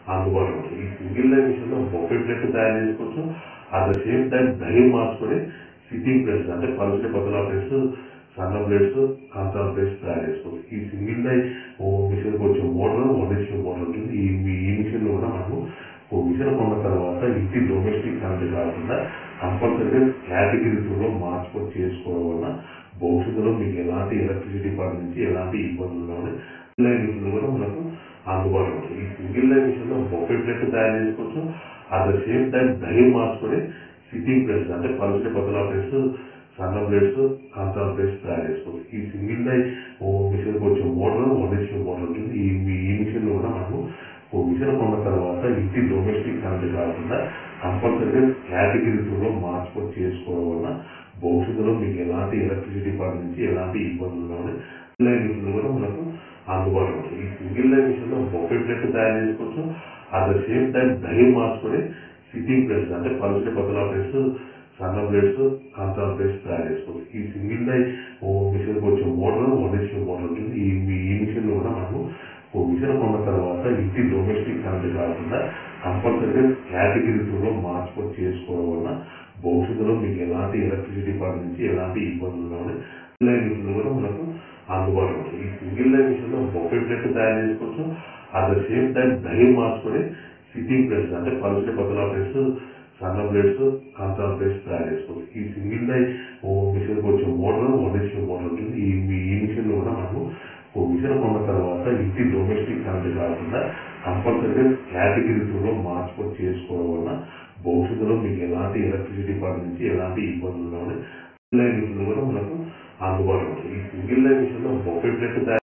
అందుబాటులో ఉంటుంది ఈ సింగిల్ లైన్ మిషన్లో బొఫే ప్లేట్ తయారు చేసుకోవచ్చు అట్ ద సేమ్ టైం దహి మార్చుకొని సిట్టింగ్ ప్లేట్స్ అంటే పలుచని పతలా ప్లేట్స్ సన్న ప్లేట్స్ కాంతాల ప్లేట్స్ తయారు చేసుకోవచ్చు ఈ సింగిల్ లైన్ మిషన్ వచ్చే మోటార్ వన్ హెచ్పి మోటార్ ఉంటుంది ఈ ఈ మిషన్ కూడా మనము ఓ మిషన్ కొన్న తర్వాత ఇంటి డొమెస్టిక్ కరెంట్ కాకుండా కంపల్సరీగా కేటగిరీ టూలో మార్చుకొని చేసుకోవడం వల్ల భవిష్యత్తులో మీకు ఎలాంటి ఎలక్ట్రిసిటీ డిపార్ట్మెంట్ నుంచి ఎలాంటి ఇబ్బందులు కానీ లైన్ మిషన్లు కూడా మనకు అందుబాటులో ఉంటాయి ఈ సింగిల్ లైన్ మిషన్లో బొఫే ప్లేట్ తయారు చేసుకోవచ్చు అట్ ద సేమ్ టైం దహి మార్చుకొని సిట్టింగ్ ప్లేట్స్ అంటే పలుచని పతలా ప్లేట్స్ సన్న ప్లేట్స్ కాంతాల ప్లేట్స్ తయారు చేసుకోవచ్చు ఈ సింగిల్ లైన్ మిషన్ వచ్చే మోటార్ వన్ హెచ్పి మోటార్ ఉంటుంది ఈ ఈ మిషన్ కూడా మనము ఓ మిషన్ కొన్న తర్వాత ఇంటి డొమెస్టిక్ కరెంట్ కాకుండా కంపల్సరీగా కేటగిరీ టూలో మార్చుకొని చేసుకోవడం వల్ల భవిష్యత్తులో మీకు ఎలాంటి ఎలక్ట్రిసిటీ డిపార్ట్మెంట్ నుంచి ఎలాంటి ఇబ్బందులు కానీ లైన్ మిషన్లు కూడా మనకు అందుబాటులో ఉంటాయి ఈ సింగిల్ లైన్ మిషన్లో బొఫే ప్లేట్ తయారు చేసుకోవచ్చు అట్ ద సేమ్ టైం దహి మార్చుకొని సిట్టింగ్ ప్లేట్స్ అంటే పలుచని పతలా ప్లేట్స్ సన్న ప్లేట్స్ కాంతాల ప్లేట్స్ తయారు చేసుకోవచ్చు ఈ సింగిల్ లైన్ మిషన్ వచ్చే మోటార్ వన్ హెచ్పి మోటార్ ఉంటుంది ఈ ఈ మిషన్ కూడా మనము ఓ మిషన్ కొన్న తర్వాత ఇంటి డొమెస్టిక్ కరెంట్ కాకుండా కంపల్సరీగా కేటగిరీ టూలో మార్చుకొని చేసుకోవడం వల్ల భవిష్యత్తులో మీకు ఎలాంటి ఎలక్ట్రిసిటీ డిపార్ట్మెంట్ నుంచి ఎలాంటి ఇబ్బందులు కానీ లైన్ మిషన్లు కూడా మనకు అందుబాటులో ఉంటాయి ఈ సింగిల్ లైన్ మిషన్లో బొఫే ప్లేట్ తయారు చేసుకోవచ్చు అట్ ద సేమ్ టైం దహి మార్చుకొని సిట్టింగ్ ప్లేట్స్ అంటే పలుచని పతలా ప్లేట్స్ సన్న ప్లేట్స్ కాంతాల ప్లేట్స్ తయారు చేసుకోవచ్చు ఈ సింగిల్ లైన్ మిషన్ వచ్చే మోటార్ వన్ హెచ్పి మోటార్ ఉంటుంది ఈ ఈ మిషన్ కూడా మనము ఓ మిషన్ కొన్న తర్వాత ఇంటి డొమెస్టిక్ కరెంట్ కాకుండా కంపల్సరీగా కేటగిరీ టూలో మార్చుకొని చేసుకోవడం వల్ల భవిష్యత్తులో మీకు ఎలాంటి ఎలక్ట్రిసిటీ డిపార్ట్మెంట్ నుంచి ఎలాంటి ఇబ్బందులు కానీ లైన్ మిషన్లు కూడా మనకు అందుబాటులో ఉంటాయి ఈ సింగిల్ లైన్ మిషన్లో బొఫే ప్లేట్ తయారు